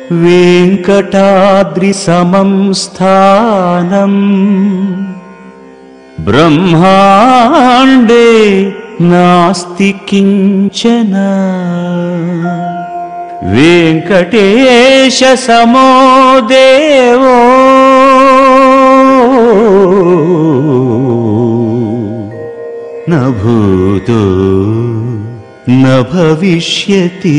वेङ्कटाद्रिसमं स्थानम् ब्रह्माण्डे नास्ति किञ्चन वेङ्कटेशसमो देवो न भूतो न भविष्यति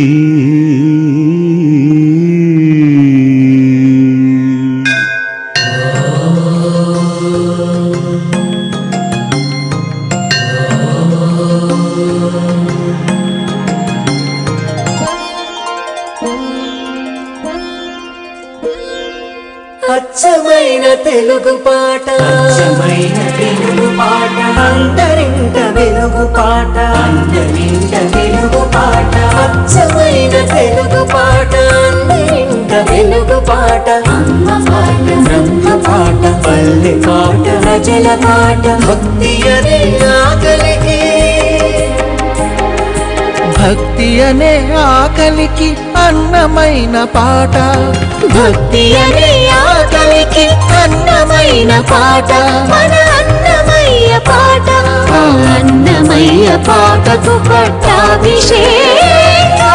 అచ్చమైన తెలుగు పాట అచ్చమైన తెలుగు పాట అందరింట వెలుగు పాట అందరింట తెలుగు పాట అచ్చమైన తెలుగు పాట అందరింట వెలుగు పాట అమ్మ పాట బ్రహ్మ పాట పల్లె పాట ప్రజల పాట భక్తి అనే ఆకలికి భక్తి అనే ఆకలికి అన్నమైన పాట భక్తి అనే ఆకలికి అన్నమైన పాట మన అన్నమయ్య పాట ఆ అన్నమయ్య పాటకు పట్టాభిషేకం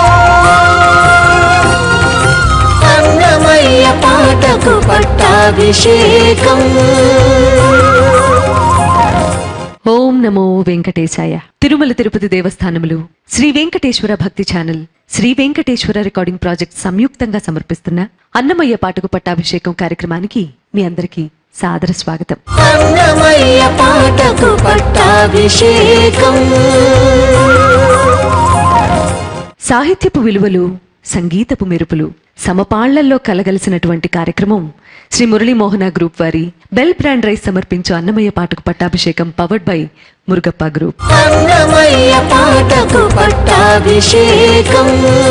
అన్నమయ్య పాటకు పట్టాభిషేకం ఓం నమో వెంకటేశాయ Tirumala Tirupati దేవస్థానములు Sri Venkateswara Bhakti channel Sri Venkateswara recording project సంయుక్తంగా సమర్పిస్తున్న అన్నమయ్య పాటకు పట్టాభిషేకం కార్యక్రమానికి మీ అందరికీ సాదర స్వాగతం అన్నమయ్య పాటకు పట్టాభిషేకం సాహిత్యపు విలువలు సంగీతపు మెరుపులు సమపాళ్లల్లో కలగలిసినటువంటి కార్యక్రమం శ్రీ మురళీమోహన గ్రూప్ వారి బెల్ బ్రాండ్ రైస్ సమర్పించు అన్నమయ్య పాటకు పట్టాభిషేకం powered by Murugappa group Annamayya పాటకు పట్టాభిషేకం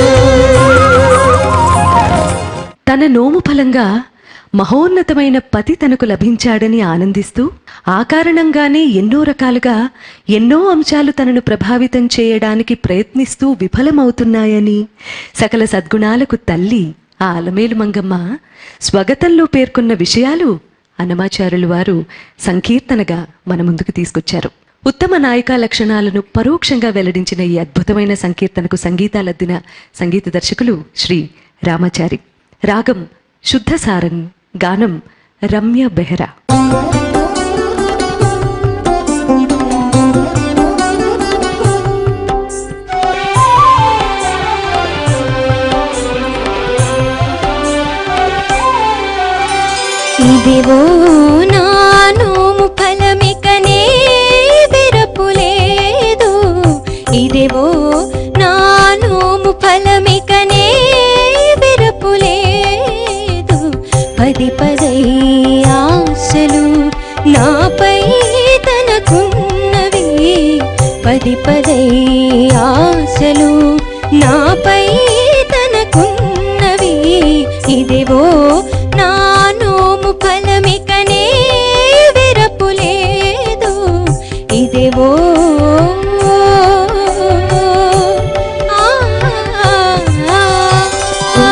తన నోము ఫలంగా మహోన్నతమైన పతి తనకు లభించాడని ఆనందిస్తూ ఆ కారణంగానే ఎన్నో రకాలుగా ఎన్నో అంశాలు తనను ప్రభావితం చేయడానికి ప్రయత్నిస్తూ విఫలమవుతున్నాయని సకల సద్గుణాలకు తల్లి ఆ అలమేలు మంగమ్మ స్వగతంలో పేర్కొన్న విషయాలు అన్నమాచారులు వారు సంకీర్తనగా మన ముందుకు తీసుకొచ్చారు ఉత్తమ నాయికా లక్షణాలను పరోక్షంగా వెల్లడించిన ఈ అద్భుతమైన సంకీర్తనకు సంగీతాలద్దిన సంగీత దర్శకులు శ్రీ రామాచారి రాగం శుద్ధ సారంగ్ గానం రమ్య బెహ్రా ఇదివో నానోము ఫలమికనే విరపులేదు ఇదివో నానోము ఫలమికనే విరపులేదు పది పదై ఆశలు నాపై తనకున్నవి పది పదై ఆశలు నాపై తనకున్నవి ఇదివో నా నోము ఫలమికనే విరపులేదు ఇదివో ఆ, ఆ, ఆ.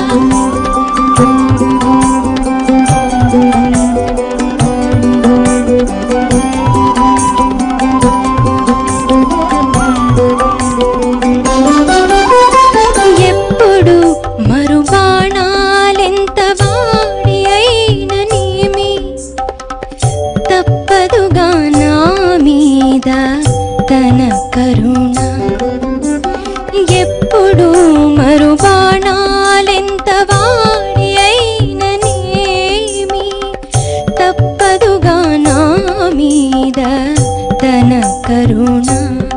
ఎప్పుడు మరుబాణాలెంత వాడి అయిననేమి తప్పదుగా నా మీద తన కరుణ ఎప్పుడు మరుబాణాలెంత వాడి అయిననేమి తప్పదుగా నా మీద తన కరుణ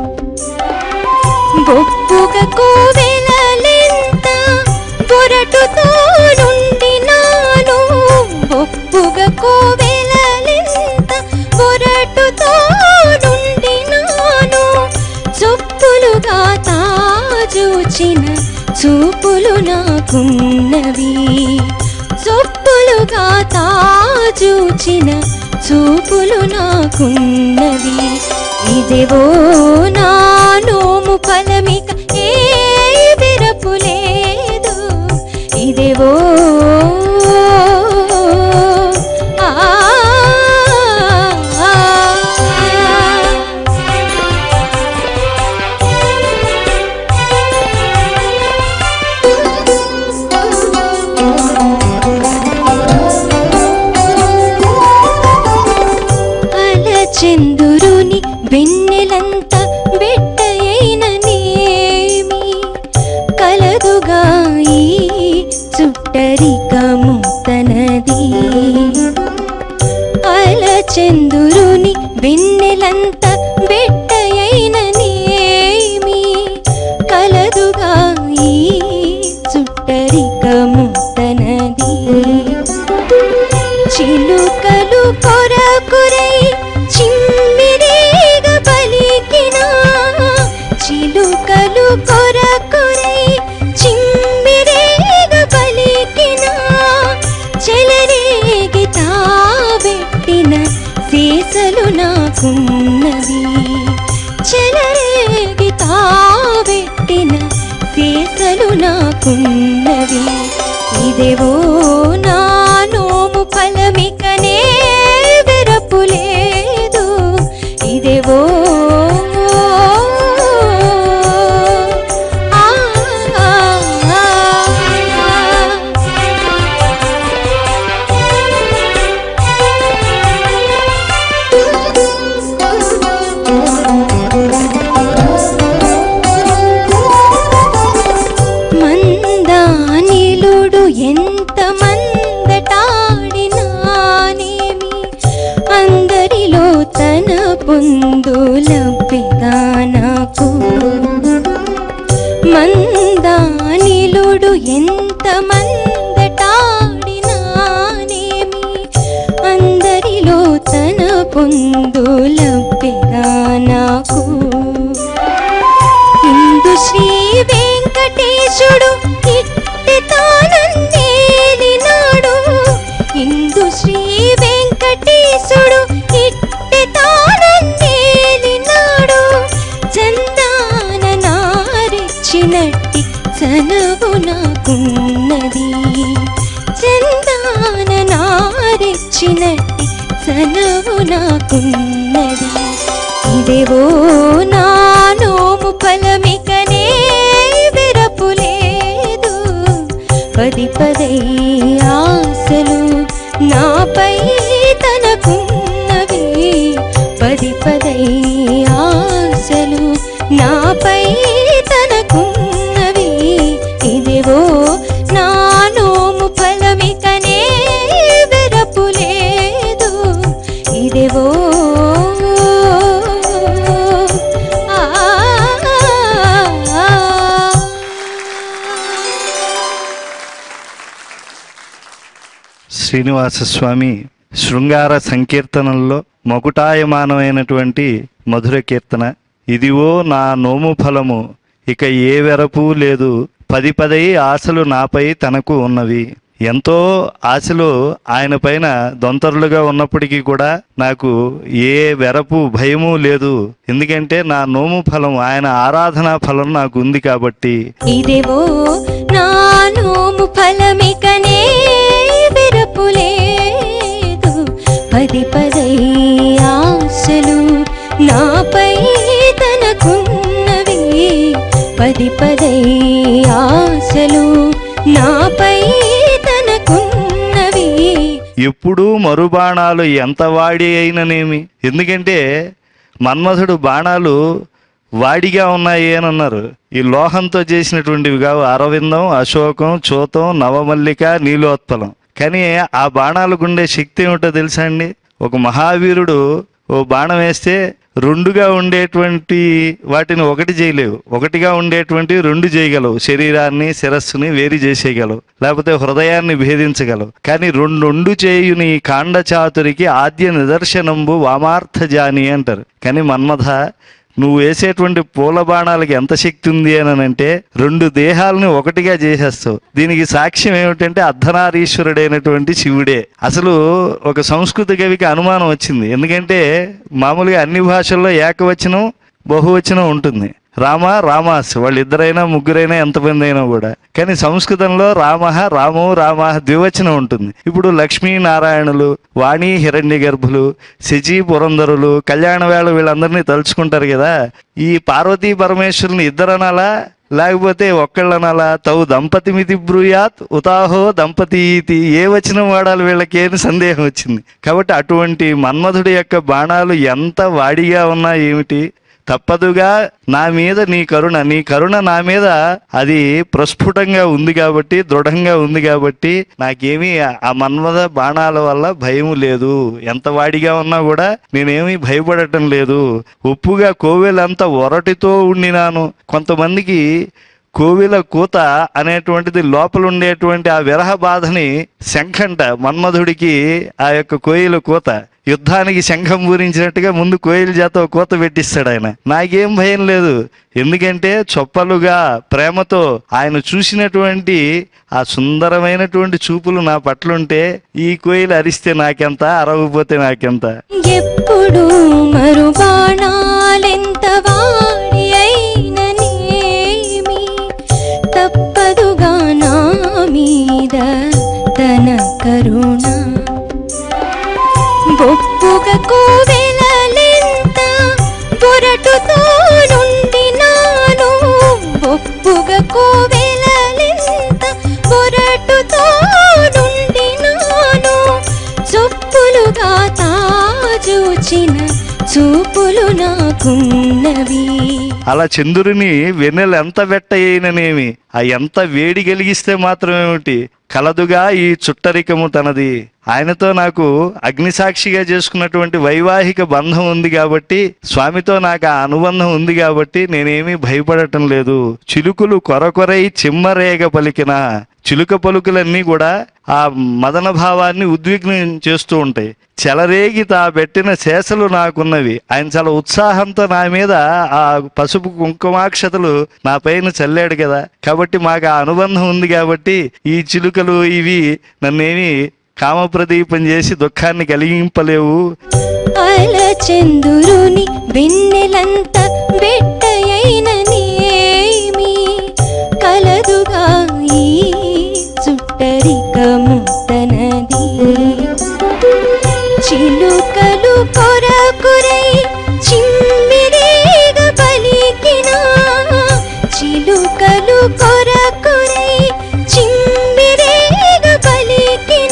బొప్పుగ కోవెలలెంత బొరటుతో నుండినాను బొప్పుగ కోవెలలెంత బొరటుతో నుండినాను చొప్పులుగా తాజూచిన చూపులు నాకున్నవి చొప్పులుగా తాజూచిన చూపులు నాకున్నవి ఇదేవో నా నోము ఫలమిక ఏ విరపులేదు ఇదేవో ఆ, ఆ, అలచెందురుని వెన్నెలంత బిడ్డయైన నేమి కలదుగా ఈ చుట్టరికము తనది అలచెందురుని వెన్నెలంత బిడ్డయైన నేమి కలదుగా ఈ చుట్టరికము తనది చిలుకలు కొరకురై చిమ్మిరేగ పలికిన చిలుకలు కొరకురై చిమ్మిరేగ పలికిన చెలరేగి తాబెట్టిన సీసలు నాకున్నవి చెలరేగి తాబెట్టిన సీసలు నాకున్నవి ఇదేవో నా నోము ఫలమికనే వెరపులేదు ఇదేవో ఆ, ఆ, ఆ. మందానిలుడు ఎంత మందటాడినానేమి అందరిలో తన పొందులబ్బిగా నాకు మందానిలుడు ఎంత మందటాడినానేమి అందరిలో తన పొందులబ్బిగా నాకు ఇందు శ్రీ వెంకటేశుడు ఇట్టి తానందేలినాడు ఇందు శ్రీ వెంకటేశుడు ఇట్టి తానందేలినాడు చందాన నారెచ్చినట్టి చనవు నాకున్నది చందాన నారెచ్చినట్టి చనవు నాకున్నది ఇదేవో నా నోము ఫలమికనే విరపులేదు పది పదై ఆశలు నాపై తనకున్నవి పది పదై ఆశలు నాపై తనకున్నవి ఇదేవో నా నోము ఫలమికనే విరపులేదు ఇదేవో ఆ, ఆ, ఆ. శ్రీనివాస స్వామి శృంగార సంకీర్తనల్లో మకుటాయమానమైనటువంటి మధుర కీర్తన ఇదివో నా నోము ఫలము ఇక ఏ వెరపు లేదు పది పదై ఆశలు నాపై తనకు ఉన్నవి ఎంతో ఆశలు ఆయన పైన దొంతరులుగా ఉన్నప్పటికీ కూడా నాకు ఏ వెరపు భయము లేదు ఎందుకంటే నా నోము ఫలం ఆయన ఆరాధనా ఫలం నాకు ఉంది కాబట్టి ఇదేవో నా నోము ఫలమికనే విరపులేదు పది పదై ఆశలు నాపై తనకున్నవి పది పదై ఆశలు నాపై తనకున్నవి ఎప్పుడూ మరుబాణాలు ఎంత వాడి అయిననేమి ఎందుకంటే మన్మథుడు బాణాలు వాడిగా ఉన్నాయి అని అన్నారు ఈ లోహంతో చేసినటువంటివి కావు అరవిందం అశోకం చూతం నవమల్లిక నీలోత్పలం కానీ ఆ బాణాలకు ఉండే శక్తి ఏమిటో తెలుసా అండి ఒక మహావీరుడు ఓ బాణం వేస్తే రెండుగా ఉండేటువంటి వాటిని ఒకటి చేయలేవు ఒకటిగా ఉండేటువంటి రెండు చేయగలవు శరీరాన్ని శిరస్సుని వేరు చేసేయగలవు లేకపోతే హృదయాన్ని భేదించగలవు కానీ రెండు రెండు చేయుని కాండ చాతురికి ఆద్య నిదర్శనంబు వామార్థ జాని అంటారు కానీ మన్మథ నువ్వు వేసేటువంటి పూల బాణాలకి ఎంత శక్తి ఉంది అని అంటే రెండు దేహాలని ఒకటిగా చేసేస్తావు దీనికి సాక్ష్యం ఏమిటంటే అర్ధనారీశ్వరుడైనటువంటి శివుడే అసలు ఒక సంస్కృత కవికి అనుమానం వచ్చింది ఎందుకంటే మామూలుగా అన్ని భాషల్లో ఏకవచనం బహువచనం ఉంటుంది రామ రామాస్ వాళ్ళిద్దరైనా ముగ్గురైనా ఎంతమంది అయినా కూడా కానీ సంస్కృతంలో రామ రాము రామ ద్వివచనం ఉంటుంది ఇప్పుడు లక్ష్మీ నారాయణులు వాణి హిరణ్య గర్భులు శచి పురంధరులు కళ్యాణ వేళ వీళ్ళందరినీ తలుచుకుంటారు కదా ఈ పార్వతీ పరమేశ్వరుని ఇద్దరనాలా లేకపోతే ఒక్కళ్ళనాలా తవు దంపతి మితి బ్రూయాత్ ఉతాహో దంపతి ఇతి ఏ వచనం వాడాలి వీళ్ళకి అని సందేహం వచ్చింది కాబట్టి అటువంటి మన్మధుడి యొక్క బాణాలు ఎంత వాడిగా ఉన్నా ఏమిటి తప్పదుగా నా మీద నీ కరుణ నీ కరుణ నా మీద అది ప్రస్ఫుటంగా ఉంది కాబట్టి దృఢంగా ఉంది కాబట్టి నాకేమీ ఆ మన్మథ బాణాల వల్ల భయం లేదు ఎంత వాడిగా ఉన్నా కూడా నేనేమీ భయపడటం లేదు ఉప్పుగా కోవెలంతా ఒరటితో ఉండినాను కొంతమందికి కోవిల కూత అనేటువంటిది లోపల ఉండేటువంటి ఆ విరహ బాధని శంఖంట మన్మధుడికి ఆ యొక్క కోయిల కూత యుద్ధానికి శంఖం పూరించినట్టుగా ముందు కోయిల చేత ఒక కూత పెట్టిస్తాడు ఆయన నాకేం భయం లేదు ఎందుకంటే చొప్పలుగా ప్రేమతో ఆయన చూసినటువంటి ఆ సుందరమైనటువంటి చూపులు నా పట్లుంటే ఈ కోయిలు అరిస్తే నాకెంత అరవకపోతే నాకెంత ఎప్పుడు మరుబాణాలెంత వాడి అయిననేమి తప్పదుగా నా మీద తన కరుణ బొప్పుగ కోవెలలెంత పొరటుతో నుండినాను బొప్పుగ కోవెలలెంత పొరటుతో నుండినాను చొప్పులుగా తాజూచిన చూపులు నాకున్నవి అలా చంద్రుని వెన్నెల ఎంత వెట్ట అయిననేమి ఆ ఎంత వేడి కలిగిస్తే మాత్రమేమిటి కలదుగా ఈ చుట్టరికము తనది ఆయనతో నాకు అగ్నిసాక్షిగా చేసుకున్నటువంటి వైవాహిక బంధం ఉంది కాబట్టి స్వామితో నాకు ఆ అనుబంధం ఉంది కాబట్టి నేనేమీ భయపడటం లేదు చిలుకులు కొరకొరై చిమ్మరేగ పలికిన చిలుక పలుకులన్నీ కూడా ఆ మదన భావాన్ని ఉద్విగ్నం చేస్తూ ఉంటాయి చెలరేగి తా పెట్టిన శేషలు నాకున్నవి ఆయన చాలా ఉత్సాహంతో నా మీద ఆ పసుపు కుంకుమాక్షతలు నా పైన చల్లాడు కదా కాబట్టి మాకు ఆ అనుబంధం ఉంది కాబట్టి ఈ చిలుకలు ఇవి నన్నేమి కామప్రదీపం చేసి దుఃఖాన్ని కలిగింపలేవు అలచెందురుని వెన్నెలంత బెట్టయైననేమి కలదుగా ఈ చుట్టరికము తనది చిలుకలు కొరకురై చిమ్మిరేగ పలికిన చిలుకలు కొరకురై చిమ్మిరేగ పలికిన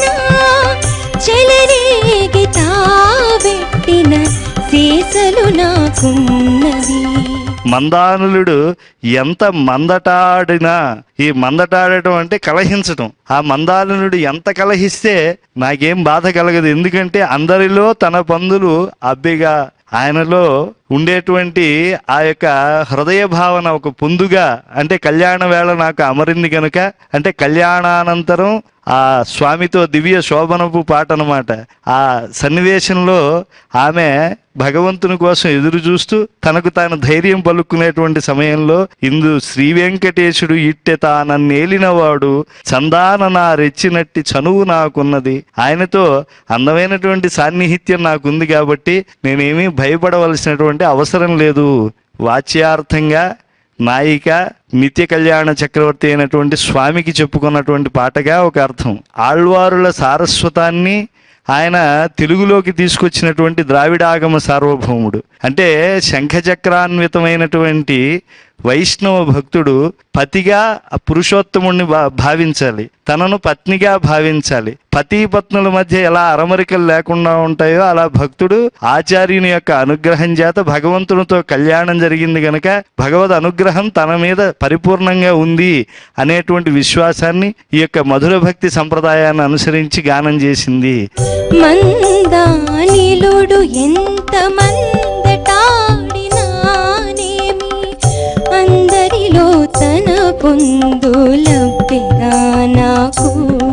చెలరేగి తాబెట్టిన సీసలు నాకున్నవి మందానులుడు ఎంత మందటాడినా ఈ మందటాడటం అంటే కలహించటం ఆ మందానులుడు ఎంత కలహిస్తే నాకేం బాధ కలగదు ఎందుకంటే అందరిలో తన పందులు అబ్బిగా ఆయనలో ఉండేటువంటి ఆ యొక్క హృదయ భావన ఒక పొందుగా అంటే కళ్యాణ వేళ నాకు అమరింది కనుక అంటే కళ్యాణానంతరం ఆ స్వామితో దివ్య శోభనపు పాట అనమాట ఆ సన్నివేశంలో ఆమె భగవంతుని కోసం ఎదురు చూస్తూ తనకు తాను ధైర్యం పలుకునేటువంటి సమయంలో ఇందు శ్రీ వెంకటేశుడు ఇట్టె తానన్నేలినవాడు చందాన నా రెచ్చినట్టి చనువు నాకున్నది ఆయనతో అందమైనటువంటి సాన్నిహిత్యం నాకుంది కాబట్టి నేనేమీ భయపడవలసినటువంటి అవసరం లేదు వాచ్యార్థంగా నాయిక నిత్య కళ్యాణ చక్రవర్తి అయినటువంటి స్వామికి చెప్పుకున్నటువంటి పాటగా ఒక అర్థం ఆళ్వారుల సారస్వతాన్ని ఆయన తెలుగులోకి తీసుకొచ్చినటువంటి ద్రావిడాగమ సార్వభౌముడు అంటే శంఖచక్రాన్వితమైనటువంటి వైష్ణవ భక్తుడు పతిగా ఆ పురుషోత్తముణ్ణి భా భావించాలి తనను పత్నిగా భావించాలి పతి పత్నుల మధ్య ఎలా అరమరికలు లేకుండా ఉంటాయో అలా భక్తుడు ఆచార్యుని యొక్క అనుగ్రహం చేత భగవంతునితో కళ్యాణం జరిగింది గనక భగవద్ అనుగ్రహం తన మీద పరిపూర్ణంగా ఉంది అనేటువంటి విశ్వాసాన్ని ఈ యొక్క మధుర భక్తి సంప్రదాయాన్ని అనుసరించి గానం చేసింది మందానిలుడు ఎంత మందటాడినానేమి అందరిలో తన పొందులబ్బెగా నాకు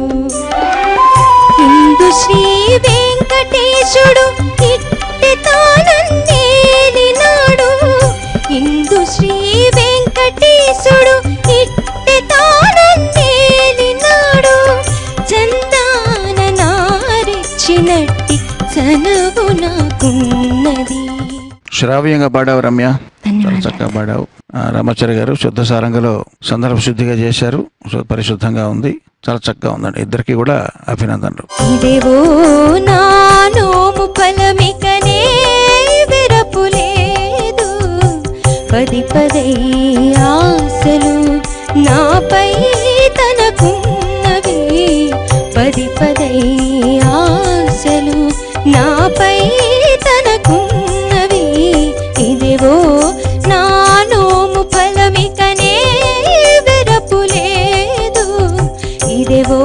ఇందు శ్రీ వెంకటేశుడు ఇట్టి తానన్నేలినాడు ఇందు శ్రీ వెంకటేశుడు ఇట్టి తానన్నేలినాడు చందాన నారెచ్చినట్టి చనవు నాకున్నది శ్రావ్యంగా పాడావు రమ్య చాలా ధన్యవాదాలు. చక్కగా పాడావు ఆ, రామాచారి గారు శుద్ధ సారంగలో సందర్భ శుద్ధిగా చేశారు శు- పరిశుద్ధంగా ఉంది చాలా చక్కగా ఉందండి ఇద్దరికి కూడా అభినందనలు ఇదేవో నా నోము ఫలమికనే విరపులేదు పది పదై ఆశలు నాపై తనకున్నవి పది పదై ఆశలు నాపై తనకున్నవి ఇదేవో నా నోము ఫలమికనే విరపులేదు ఇదేవో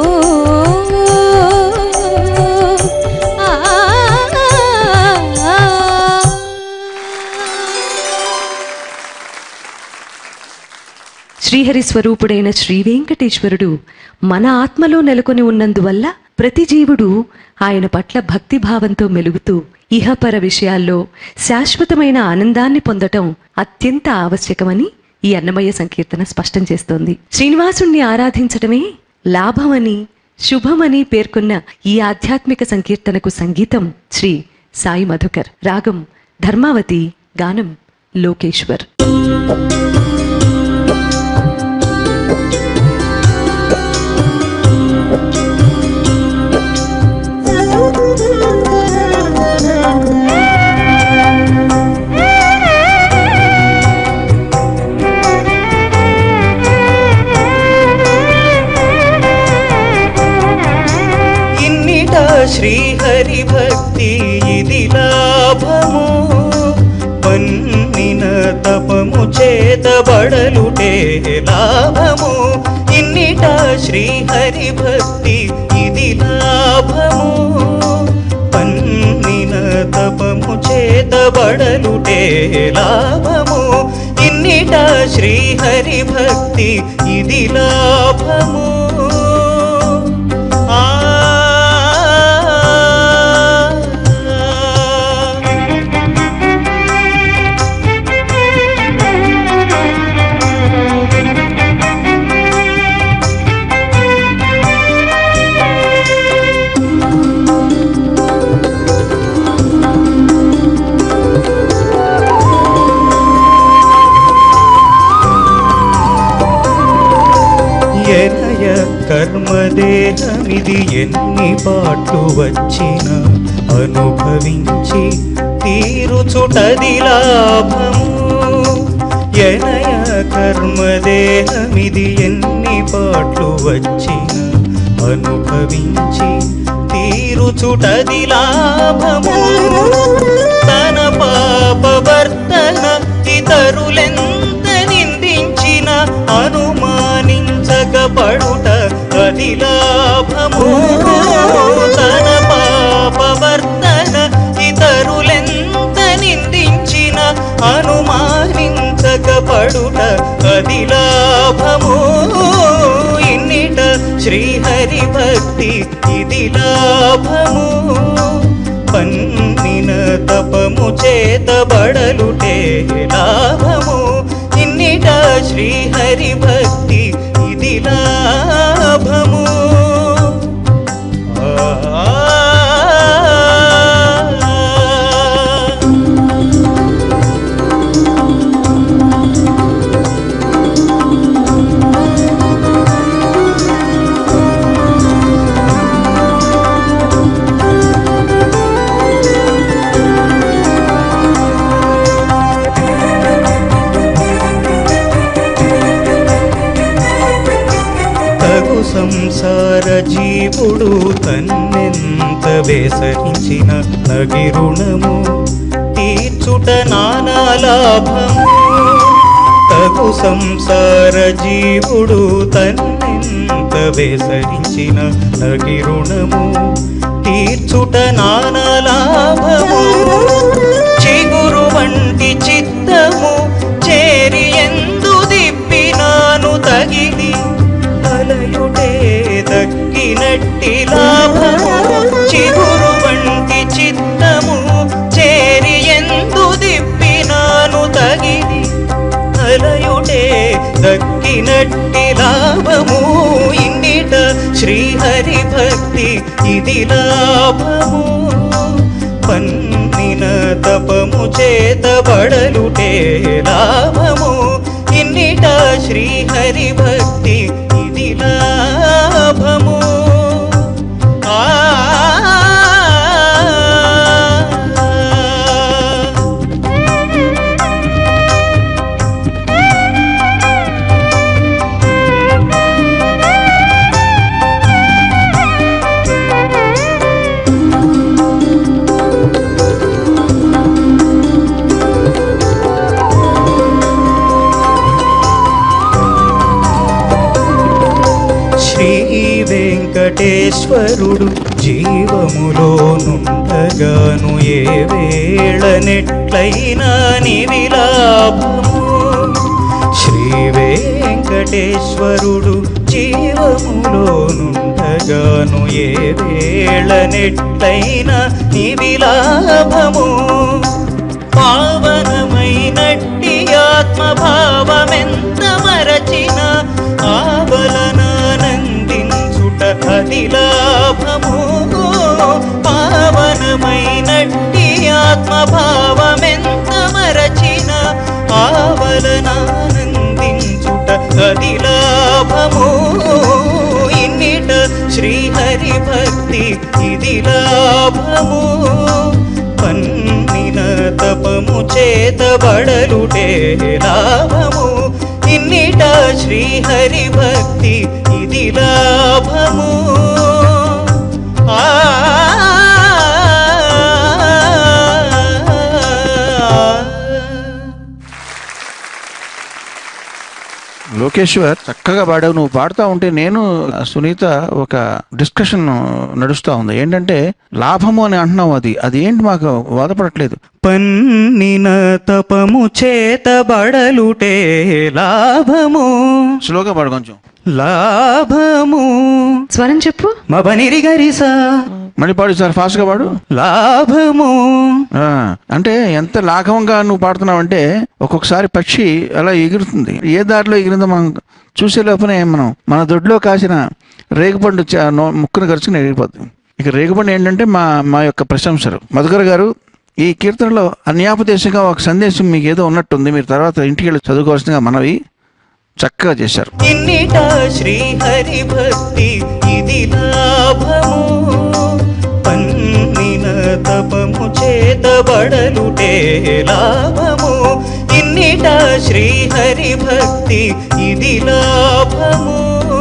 ఆ, శ్రీహరి స్వరూపుడైన శ్రీ వెంకటేశ్వరుడు మన ఆత్మలో నెలకొని ఉన్నందువల్ల ప్రతి జీవుడు ఆయన పట్ల భక్తిభావంతో మెలుగుతూ ఇహపర విషయాల్లో శాశ్వతమైన ఆనందాన్ని పొందటం అత్యంత ఆవశ్యకమని ఈ అన్నమయ్య సంకీర్తన స్పష్టం చేస్తోంది శ్రీనివాసుణ్ణి ఆరాధించటమే లాభమని శుభమని పేర్కొన్న ఈ ఆధ్యాత్మిక సంకీర్తనకు సంగీతం శ్రీ సాయి మధుకర్ రాగం ధర్మావతి గానం లోకేశ్వర్ ఇన్నిట శ్రీహరి భక్తి ఇది లాభము పన్నిన తపము చేతబడలుటే లాభము ఇన్నిట శ్రీహరి భక్తి ఇది లాభము పన్నిన తపము చేతబడలుటే లాభము ఇన్నిట శ్రీహరి భక్తి ఇది లాభము ఆ ఎనయ కర్మదేహమిది ఎన్ని పాట్లు వచ్చిన అనుభవించి తీరుచుటది లాభము ఎనయ కర్మదేహమిది ఎన్ని పాట్లు వచ్చిన అనుభవించి తీరుచుటది లాభము తన పాపవర్తన ఇతరులెంత నిందించిన అనుమానించకపడుట అది లాభము తన పాపవర్తన ఇతరులెంత నిందించిన అనుమానించకపడుట అది లాభము ఇన్నిట శ్రీహరి భక్తి ఇది లాభము పన్నిన తపము చేతబడలుటే లాభము ఇన్నిట శ్రీహరి భక్తి ఇది లాభము ఆ తగు సంసార జీవుడు తన్నెంత వేసరించిన నగి రుణము తీర్చుట నానా లాభము తగు సంసార జీవుడు తన్నెంత వేసరించిన నగి రుణము తీర్చుట నానా లాభము చిగురు వంటి చిత్తము చేరి ఎందు దిప్పినాను తగిలి అలయుడే దక్కినట్టి లాభము చిగురు వంటి చిత్తము చేరి ఎందు దిప్పినాను తగిలి అలయుడే దక్కినట్టి లాభము ఇన్నిట శ్రీహరి భక్తి ఇది లాభము పన్నిన తపము చే చేతబడలుటే లాభము ఇన్నిట శ్రీహరి భక్తి ఇది లాభము ఆ శ్రీ వెంకటేశ్వరుడు జీవములో నుండగాను ఏ వేళనెట్లయినా నివిలాభము శ్రీ వెంకటేశ్వరుడు జీవములో నుండగాను ఏ వేళనెట్లయినా నివిలాభము పావనమైనట్టి ఆత్మభావమెంత మరచిన ఆవలనానందించుట అది లాభము పావనమైనట్టి ఆత్మభావమెంత మరచిన ఆవలనానందించుట అది లాభము ఇన్నిట శ్రీహరి భక్తి ఇది లాభము పన్నిన తపము చేతబడలుటే లాభము ఇన్నిట శ్రీహరి భక్తి ఇది లాభము ఆ లోకేశ్వర్ చక్కగా పాడావు నువ్వు పాడుతూ ఉంటే నేను సునీత ఒక డిస్కషన్ నడుస్తూ ఉంది ఏంటంటే లాభము అని అంటున్నావు అది అది ఏంటి మాకు బాధపడట్లేదు పన్నిన తపము చేతబడలుటే లాభము స్లోగా పాడు కొంచెం లాభము స్వరం చెప్పు మబనిరి గరిసా మళ్ళీ పాడు సార్ ఫాస్ట్గా పాడు లాభము ఆ, అంటే ఎంత లాఘవంగా నువ్వు పాడుతున్నావంటే ఒక్కొక్కసారి పక్షి అలా ఎగురుతుంది ఏ దారిలో ఎగిరిందో మనం చూసే లోపలే మనం మన దొడ్లో కాసిన రేగుపండు చ- నో- ముక్కును గరుచుకుని ఎగిరిపోతుంది ఇక రేగుపండు ఏంటంటే మా మా యొక్క ప్రశంసలు మధుకర్ గారు ఈ కీర్తనలో అన్యాపదేశంగా ఒక సందేశం మీకు ఏదో ఉన్నట్టుంది మీరు తర్వాత ఇంటికి వెళ్ళి చదువుకోవాల్సిందిగా మనవి చక్కగా చేశారు ఇన్నిట శ్రీహరి భక్తి ఇది లాభము పన్నిన తపము చేతబడలుటే లాభము ఇన్నిట శ్రీహరి భక్తి ఇది లాభము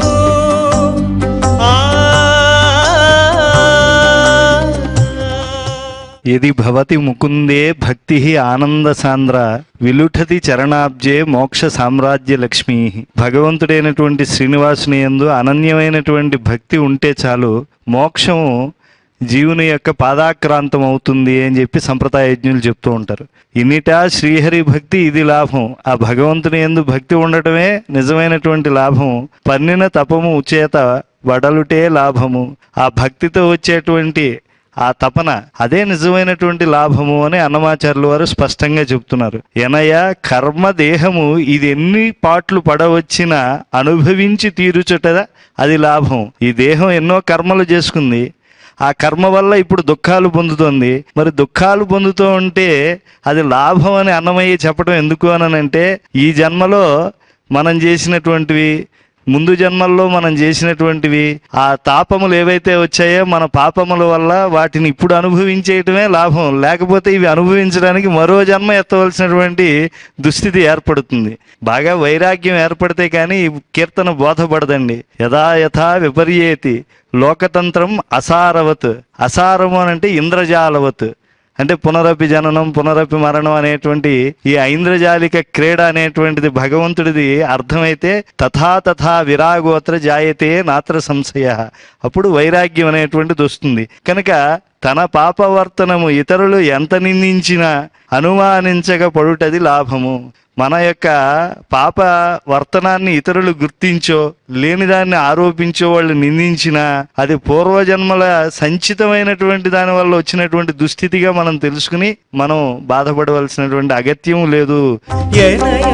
యది భవతి ముకుందే భక్తి ఆనంద సాంద్ర విలుఠతి చరణాబ్జే మోక్ష సామ్రాజ్య లక్ష్మి భగవంతుడైనటువంటి శ్రీనివాసుని యందు అనన్యమైనటువంటి భక్తి ఉంటే చాలు మోక్షము జీవుని యొక్క పాదాక్రాంతం అవుతుంది అని చెప్పి సంప్రదాయ యజ్ఞులు చెప్తూ ఉంటారు ఇన్నిటా శ్రీహరి భక్తి ఇది లాభం ఆ భగవంతుని ఎందు భక్తి ఉండటమే నిజమైనటువంటి లాభం పన్నిన తపము చేత వడలుటే లాభము ఆ భక్తితో వచ్చేటువంటి ఆ తపన అదే నిజమైనటువంటి లాభము అని అన్నమాచార్యులు వారు స్పష్టంగా చెప్తున్నారు ఎనయ కర్మ దేహము ఇది ఎన్ని పాట్లు పడవచ్చినా అనుభవించి తీరుచుట అది లాభం ఈ దేహం ఎన్నో కర్మలు చేసుకుంది ఆ కర్మ వల్ల ఇప్పుడు దుఃఖాలు పొందుతుంది మరి దుఃఖాలు పొందుతూ ఉంటే అది లాభం అని అన్నమయ్య చెప్పడం ఎందుకు అని అంటే ఈ జన్మలో మనం చేసినటువంటివి ముందు జన్మల్లో మనం చేసినటువంటివి ఆ తాపములు ఏవైతే వచ్చాయో మన పాపముల వల్ల వాటిని ఇప్పుడు అనుభవించేయటమే లాభం లేకపోతే ఇవి అనుభవించడానికి మరో జన్మ ఎత్తవలసినటువంటి దుస్థితి ఏర్పడుతుంది బాగా వైరాగ్యం ఏర్పడితే కానీ ఈ కీర్తన బోధపడదండి యథా యథా విపర్యేతి లోకతంత్రం అసారవత్ అసారము అని అంటే ఇంద్రజాలవత్ అంటే పునరపి జననం పునరపి మరణం అనేటువంటి ఈ ఐంద్రజాలిక క్రీడ అనేటువంటిది భగవంతుడిది అర్థమైతే తథా తథా విరాగోత్ర జాయతే నాత్ర సంశయ అప్పుడు వైరాగ్యం అనేటువంటిది వస్తుంది కనుక తన పాపవర్తనము ఇతరులు ఎంత నిందించినా అనుమానించక పడుటది లాభము మన యొక్క పాప వర్తనాన్ని ఇతరులు గుర్తించో లేనిదాన్ని ఆరోపించో వాళ్ళు నిందించినా అది పూర్వజన్మల సంచితమైనటువంటి దాని వల్ల వచ్చినటువంటి దుస్థితిగా మనం తెలుసుకుని మనం బాధపడవలసినటువంటి అగత్యం లేదు ఎనయ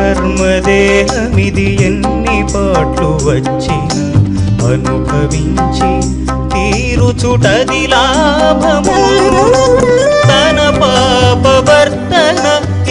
కర్మదేహమిది ఎన్ని పాట్లు వచ్చిన అనుభవించి తీరుచుటది లాభము తన పాప భర్తన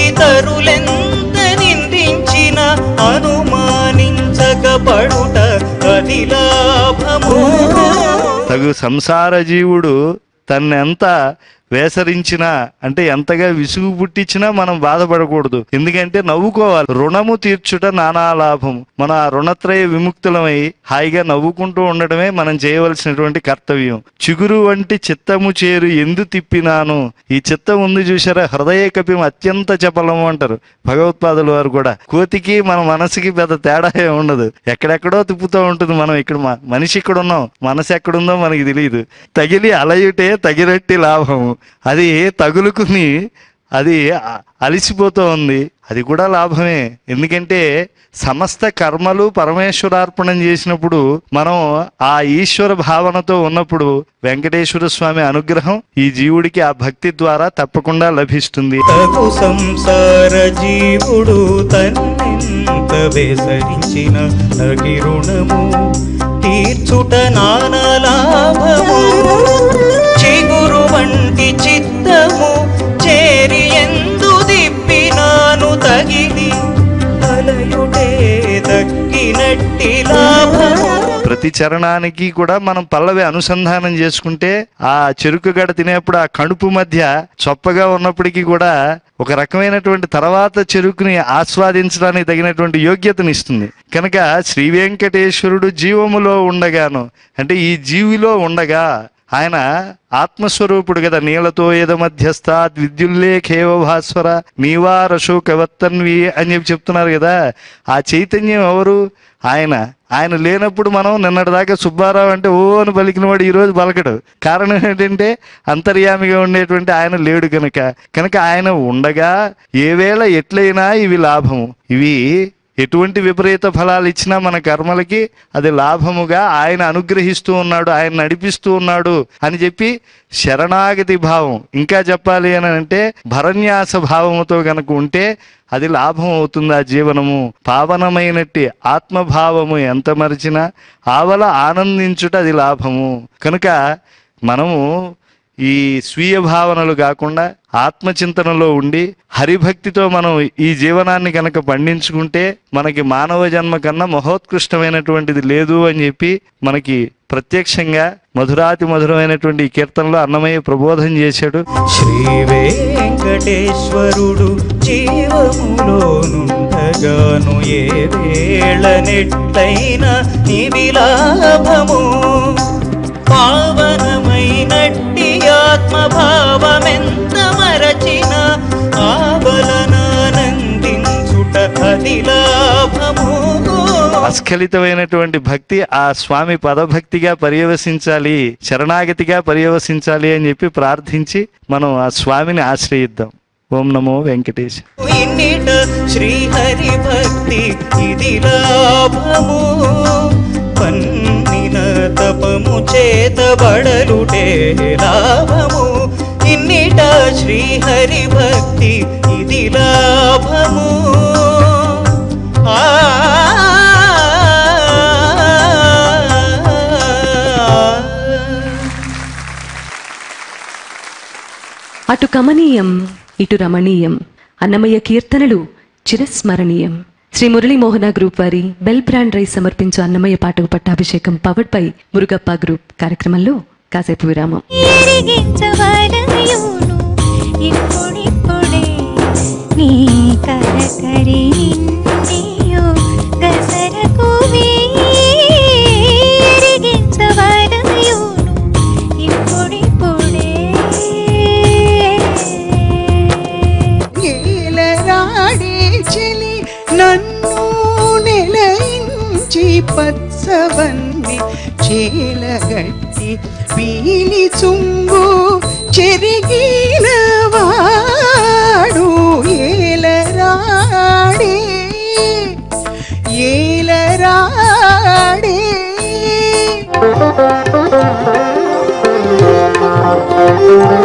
ఇతరులెంత నిందించిన అనుమానించక పడుట అది లాభము తగు సంసార జీవుడు తన్నెంత వేసరించినా అంటే ఎంతగా విసుగు పుట్టించినా మనం బాధపడకూడదు ఎందుకంటే నవ్వుకోవాలి రుణము తీర్చుట నానా లాభం మన ఆ రుణత్రయ విముక్తులమై హాయిగా నవ్వుకుంటూ ఉండడమే మనం చేయవలసినటువంటి కర్తవ్యం చిగురు వంటి చిత్తము చేరు ఎందు తిప్పినాను ఈ చిత్తం ఉంది చూసారా హృదయ కపిం అత్యంత చపలము అంటారు భగవత్పాదుల వారు కూడా కోతికి మన మనసుకి పెద్ద తేడా ఏం ఉండదు ఎక్కడెక్కడో తిప్పుతూ ఉంటుంది మనం ఇక్కడ మ- మనిషి ఇక్కడ ఉన్నాం మనసు ఎక్కడుందో మనకి తెలియదు తగిలి అలయుటే తగినట్టి లాభము అది తగులుకుని అది అ- అలిసిపోతూ ఉంది అది కూడా లాభమే ఎందుకంటే సమస్త కర్మలు పరమేశ్వరార్పణం చేసినప్పుడు మనం ఆ ఈశ్వర భావనతో ఉన్నప్పుడు వెంకటేశ్వర స్వామి అనుగ్రహం ఈ జీవుడికి ఆ భక్తి ద్వారా తప్పకుండా లభిస్తుంది తగు సంసార జీవుడు తన్నెంత వేసరించిన తగి రుణము తీర్చుట నానా లాభము చిగురు వంటి చిత్తము చేరి ఎందు దిప్పినాను తగిలి అలయుటే తగ్గినట్టి లాభము ప్రతి చరణానికి కూడా మనం పల్లవి అనుసంధానం చేసుకుంటే ఆ చెరుకు గడ తినేప్పుడు ఆ కడుపు మధ్య చొప్పగా ఉన్నప్పటికీ కూడా ఒక రకమైనటువంటి తర్వాత చెరుకుని ఆస్వాదించడానికి తగినటువంటి యోగ్యతని ఇస్తుంది కనుక శ్రీ వెంకటేశ్వరుడు జీవములో ఉండగాను అంటే ఈ జీవిలో ఉండగా ఆయన ఆత్మస్వరూపుడు కదా నీళ్లతో ఏద మధ్యస్థాత్ విద్యుల్లేఖేవ భాస్వర నీవారశు కవత్తన్వి అని చెప్పి చెప్తున్నారు కదా ఆ చైతన్యం ఎవరు ఆయన ఆయన లేనప్పుడు మనం నిన్నటిదాకా సుబ్బారావు అంటే ఓ అని పలికినవాడు ఈ రోజు పలకడు కారణం ఏంటంటే అంతర్యామిగా ఉండేటువంటి ఆయన లేడు కనుక కనుక ఆయన ఉండగా ఏ వేళ ఎట్లయినా ఇవి లాభము ఇవి ఎటువంటి విపరీత ఫలాలు ఇచ్చినా మన కర్మలకి అది లాభముగా ఆయన అనుగ్రహిస్తూ ఉన్నాడు ఆయన నడిపిస్తూ ఉన్నాడు అని చెప్పి శరణాగతి భావం ఇంకా చెప్పాలి అని అంటే భరన్యాస భావముతో గనక ఉంటే అది లాభం అవుతుంది ఆ జీవనము పావనమైనట్టి ఆత్మభావము ఎంత మరిచినా ఆవల ఆనందించుట అది లాభము కనుక మనము ఈ స్వీయ భావనలు కాకుండా ఆత్మచింతనలో ఉండి హరిభక్తితో మనం ఈ జీవనాన్ని కనుక పండించుకుంటే మనకి మానవ జన్మ కన్నా మహోత్కృష్టమైనటువంటిది లేదు అని చెప్పి మనకి ప్రత్యక్షంగా మధురాతి మధురమైనటువంటి ఈ కీర్తనలో అన్నమయ్య ప్రబోధం చేశాడు శ్రీ వెంకటేశ్వరుడు జీవములోనుండగాను ఏ వేళ నెట్టైనా నివి లాభము పావనమైనట్టి ఆత్మభావమెంత మరచిన ఆవలనానందించుట అది లాభము అస్ఖలితమైనటువంటి భక్తి ఆ స్వామి పదభక్తిగా పర్యవసించాలి శరణాగతిగా పర్యవసించాలి అని చెప్పి ప్రార్థించి మనం ఆ స్వామిని ఆశ్రయిద్దాం ఓం నమో వెంకటేశ ఇన్నిట శ్రీహరి భక్తి ఇది లాభము పన్నిన తపము చేత బడలుటే లాభము ఇన్నిట శ్రీహరి భక్తి ఇది లాభము ఆ అటు కమనీయం ఇటు రమణీయం అన్నమయ్య కీర్తనలు చిరస్మరణీయం శ్రీ మురళీమోహన గ్రూప్ వారి బెల్ బ్రాండ్ రైస్ సమర్పించు అన్నమయ్య పాటకు పట్టాభిషేకం పవర్డ్ బై మురుగప్ప గ్రూప్ కార్యక్రమంలో కాసేపు విరామం ఎరిగించవలయును ఇప్పుడిప్పుడే నీ కరకరి నిన్నియు గసరకు ఎరిగించవలయును ఇప్పుడిప్పుడే నీలరాడే చెలి నన్ను నెలయించి పచ్చవన్ని చేలగట్టి పీలి చుంగు చెరిగిన వాడు ఏలరాడే ఏలరాడే ఆ